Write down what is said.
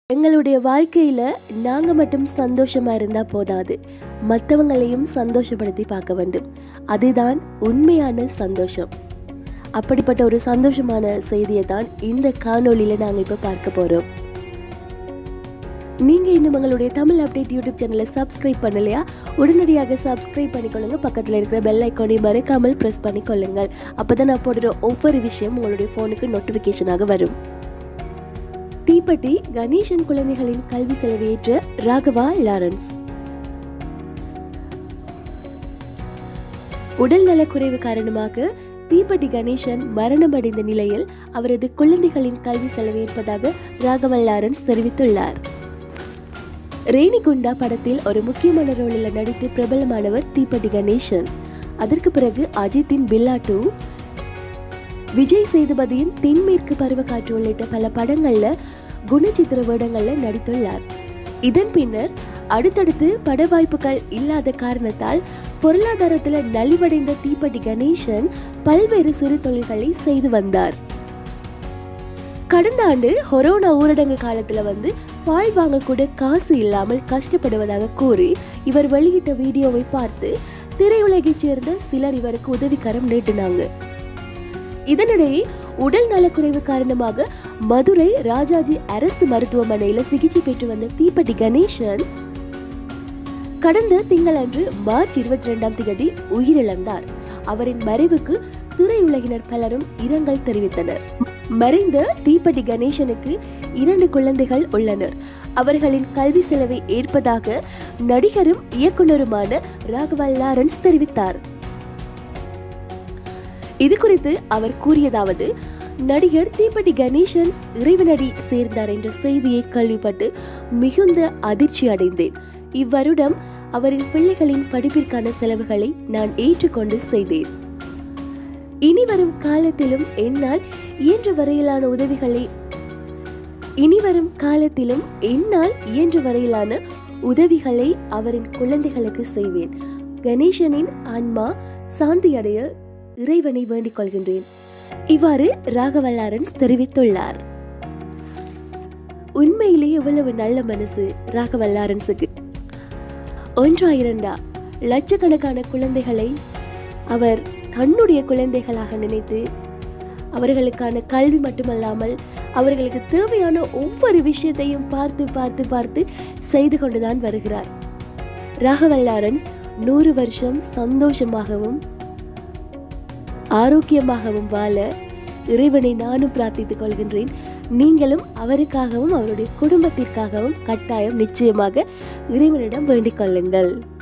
எங்களுடைய வாழ்க்கையில நாங்க மட்டும் சந்தோஷமா இருந்தா போதாது மற்றவங்களையும் சந்தோஷப்படுத்தி பார்க்க வேண்டும் அதுதான் உண்மையான சந்தோஷம் அப்படிப்பட்ட ஒரு சந்தோஷமான செய்தியை தான் இந்த காணொளியில நாங்க இப்ப பார்க்க போறோம் நீங்க இன்னும் எங்களுடைய தமிழ் அப்டேட் யூடியூப் சேனலை சப்ஸ்கிரைப் பண்ணலையா உடனடியாக சப்ஸ்கிரைப் பண்ணிக்கொள்ளுங்க பக்கத்தில் இருக்கிற பெல் ஐக்கானையும் மறக்காமல் ப்ரெஸ் பண்ணிக்கொள்ளுங்கள் அப்பதான் நான் போடுற ஒவ்வொரு விஷயம் உங்களுடைய ஃபோனுக்கு நோட்டிஃபிகேஷனாக வரும் தீப்பெட்டி கணேசன் குழந்தைகளின் கல்வி செலவையேற்ற ராகவா லாரன்ஸ் உடல் நலக்குறைவு காரணமாக தீப்பெட்டி கணேசன் மரணமடைந்த நிலையில் அவரது குழந்தைகளின் கல்வி செலவேற்பதாக ராகவா லாரன்ஸ் தெரிவித்துள்ளார் ரேணிகுண்டா படத்தில் ஒரு முக்கியமான ரோலில் நடித்து பிரபலமானவர் தீப்பெட்டி கணேசன் அதற்கு பிறகு அஜித்தின் பில்லா டூ விஜய் சேதுபதியின் தென்மேற்கு பருவக்காற்று உள்ளிட்ட பல படங்கள்ல குணச்சித்திர வேடங்கள்ல நடித்துள்ளார் இதன் பின்னர் அடுத்தடுத்து பட வாய்ப்புகள் இல்லாத காரணத்தால் பொருளாதாரத்துல நலிவடைந்த தீப்பெட்டி கணேசன் பல்வேறு சிறு தொழில்களை செய்து வந்தார் கடந்த ஆண்டு கொரோனா ஊரடங்கு காலத்துல வந்து பால் வாங்க கூட காசு இல்லாமல் கஷ்டப்படுவதாக கூறி இவர் வெளியிட்ட வீடியோவை பார்த்து திரையுலகைச் சேர்ந்த சிலர் இவருக்கு உதவிக்கரம் நீட்டினாங்க இதனிடையே உடல் நலக்குறைவு காரணமாக மதுரை ராஜாஜி அரசு மருத்துவமனையில சிகிச்சை பெற்று வந்த தீப்பெட்டி கணேசன் கடந்த திங்களன்று மார்ச் இருபத்தி ரெண்டாம் தேதி உயிரிழந்தார் அவரின் மறைவுக்கு திரையுலகினர் பலரும் இரங்கல் தெரிவித்தனர் மறைந்த தீப்பெட்டி கணேசனுக்கு இரண்டு குழந்தைகள் உள்ளனர் அவர்களின் கல்வி செலவை ஏற்பதாக நடிகரும் இயக்குனருமான ராகவா லாரன்ஸ் தெரிவித்தார் இது குறித்து அவர் கூறியதாவது நடிகர் தீப்பெட்டி கணேசன் இறைவனடி சேர்ந்தார் என்ற செய்தியை கேள்விப்பட்டு மிகுந்த அதிர்ச்சி அடைந்தேன் இவ்வருடம் அவரின் பிள்ளைகளின் படிப்பிற்கான செலவுகளை நான் ஏற்றுக்கொண்டு செய்தேன் இனி வரும் காலத்திலும் என்னால் இயன்ற வரையிலான உதவிகளை இனி வரும் காலத்திலும் என்னால் இயன்ற வரையிலான உதவிகளை அவரின் குழந்தைகளுக்கு செய்வேன் கணேசனின் ஆன்மா சாந்தி அடைய இறைவனை வேண்டிக் கொள்கின்றேன் இவ்வாறு ராகவ லாரன்ஸ் தெரிவித்துள்ளார் உண்மையிலேயே எவ்வளவு நல்ல மனசு ராகவ லாரன்ஸுக்கு ஒன்றா இரண்டா லட்சக்கணக்கான குழந்தைகளை அவர் தன்னுடைய குழந்தைகளாக நினைத்து அவர்களுக்கான கல்வி மட்டுமல்லாமல் அவர்களுக்கு தேவையான ஒவ்வொரு விஷயத்தையும் பார்த்து பார்த்து பார்த்து செய்து கொண்டுதான் வருகிறார் ராகவல் லாரன்ஸ் நூறு வருஷம் சந்தோஷமாகவும் ஆரோக்கியமாகவும் வாழ இறைவனை நானும் பிரார்த்தித்துக் கொள்கின்றேன் நீங்களும் அவருக்காகவும் அவருடைய குடும்பத்திற்காகவும் கட்டாயம் நிச்சயமாக இறைவனிடம் வேண்டிக் கொள்ளுங்கள்